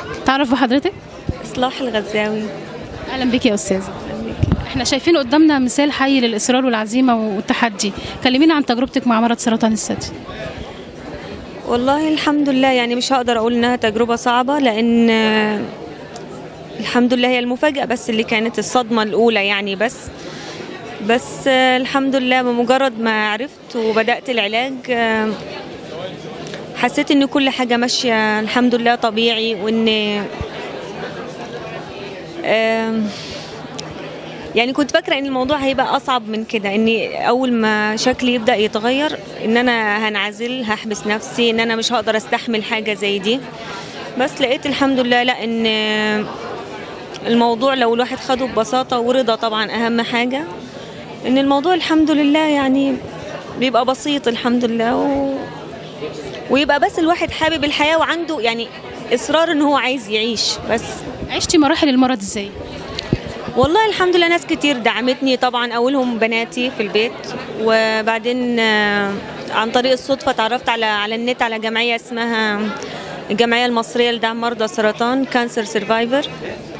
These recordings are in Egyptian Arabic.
تعرف بحضرتك إصلاح الغزاوي اهلا بك يا استاذه احنا شايفين قدامنا مثال حي للاصرار والعزيمه والتحدي كلمينا عن تجربتك مع مرض سرطان الثدي والله الحمد لله يعني مش هقدر أقول إنها تجربة صعبة لأن آه، الحمد لله هي المفاجأة بس اللي كانت الصدمة الأولى يعني بس بس آه، الحمد لله بمجرد ما عرفت وبدأت العلاج آه، حسيت إن كل حاجة ماشية الحمد لله طبيعي وإن آم، يعني كنت فاكرة ان الموضوع هيبقى اصعب من كده اني اول ما شكلي يبدأ يتغير ان انا هنعزل هحبس نفسي ان انا مش هقدر استحمل حاجة زي دي بس لقيت الحمد لله لا ان الموضوع لو الواحد خده ببساطة ورضا طبعا اهم حاجة ان الموضوع الحمد لله يعني بيبقى بسيط الحمد لله و... ويبقى بس الواحد حابب الحياة وعنده يعني اصرار ان هو عايز يعيش بس عشتي مراحل المرض ازاي والله الحمد لله ناس كتير دعمتني طبعا اولهم بناتي في البيت وبعدين آه، عن طريق الصدفه اتعرفت على على النت على جمعيه اسمها الجمعيه المصريه لدعم مرضى السرطان كانسر سرفايفر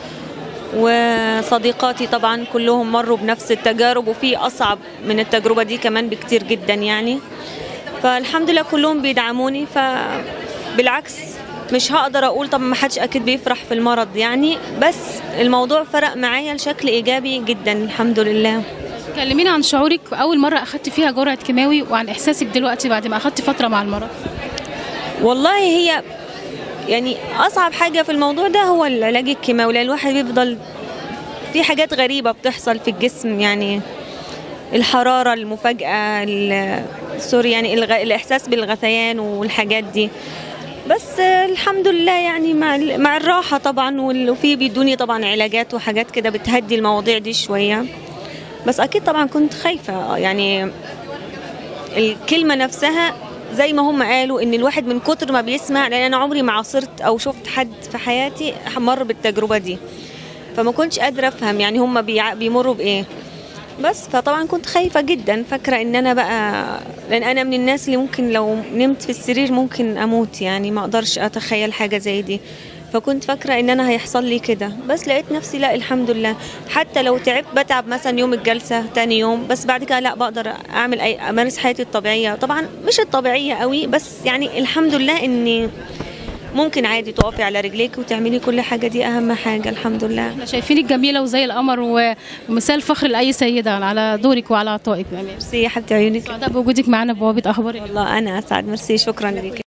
وصديقاتي طبعا كلهم مروا بنفس التجارب وفي اصعب من التجربه دي كمان بكتير جدا يعني فالحمد لله كلهم بيدعموني فبالعكس مش هقدر اقول طب ما حدش اكيد بيفرح في المرض يعني بس الموضوع فرق معايا لشكل ايجابي جدا الحمد لله كلمينا عن شعورك اول مره اخدتي فيها جرعه كيماوي وعن احساسك دلوقتي بعد ما اخدتي فتره مع المرض والله هي يعني اصعب حاجه في الموضوع ده هو العلاج الكيماوي لان الواحد بيفضل في حاجات غريبه بتحصل في الجسم يعني الحراره المفاجاه ال- سوري يعني الغ... الاحساس بالغثيان والحاجات دي بس آه، الحمد لله يعني مع ال- مع الراحه طبعا وال- وفي بيدوني طبعا علاجات وحاجات كده بتهدي المواضيع دي شويه بس اكيد طبعا كنت خايفه آه، يعني الكلمه نفسها زي ما هم قالوا ان الواحد من كتر ما بيسمع لان انا عمري ما عاصرت او شفت حد في حياتي مر بالتجربه دي فما كنتش قادره افهم يعني هم بيع- بيمروا بايه بس فطبعا كنت خايفه جدا فاكره ان انا بقى لان انا من الناس اللي ممكن لو نمت في السرير ممكن اموت يعني ما اقدرش اتخيل حاجه زي دي فكنت فاكره ان انا هيحصل لي كده بس لقيت نفسي لا الحمد لله حتى لو تعبت بتعب مثلا يوم الجلسه تاني يوم بس بعد كده لا بقدر اعمل اي امارس حياتي الطبيعيه طبعا مش الطبيعيه قوي بس يعني الحمد لله اني ممكن عادي تقفي على رجليك وتعملي كل حاجه دي اهم حاجه الحمد لله احنا شايفينك جميله وزي القمر و- ومثال فخر لاي سيده على دورك وعلى عطائك بامانه ميرسي يا حبيبتي عيونك سعداء بوجودك معانا في بوابه اخبار اليوم. والله انا اسعد ميرسي شكرا لك